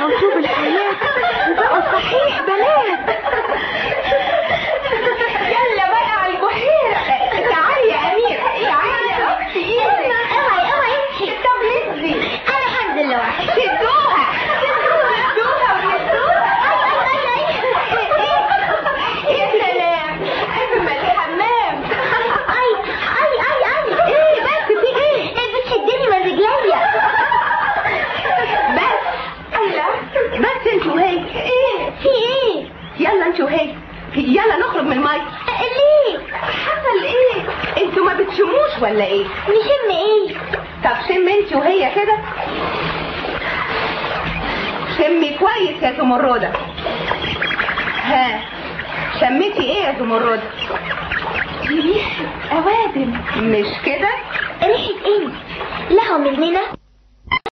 فرحة وطوب الحياة وبقوا صحيح بنات يلا بقى على البحيرة تعالي يا أميرة تعالي يا أختي اوعي اوعي امشي طب نزلي انا هنزل لوحدي شدوها شدوها ونزلوها يا سلام أجمل حمام اي اي اي اي ايه بس في ايه بتشدني من رجليا بس الله بس انت وهي ايه في ايه يلا انت وهي يلا نخرج من الميه ليه حصل ايه انتوا ما بتشموش ولا ايه نشم ايه طب شم انت وهي كده شمي كويس يا زمردة ها شميتي ايه يا زمردة ريحة اوادم مش كده ريحة ايه لها مننا